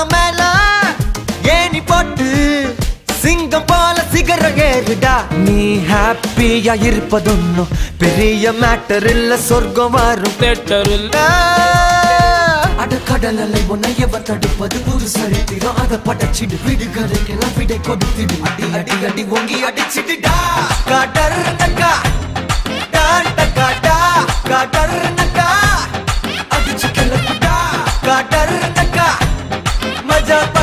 வானம் மேல ஏனி போட்டு சிங்கம் போல சிகர ஏறுடா நீ ஹாப்பியா இருப்பதொன்னும் பெரிய மேட்டர் இல்ல சொர்க்கம் வரும் தேட்டர் இல்ல அட கடல் அலை உன்னை எவர் தடுப்பது ஒரு சரித்திரம் அதை படைச்சிடு விடுகதைக்கெல்லாம் விடை கொடுத்திடு அடி அடி அடி ஓங்கி அடிச்சிடுடா கடர் நக்கா டாண்டக்கா டா கடர் நக்கா அடிச்சு கிளப்புடா கடர் நக்கா மஜா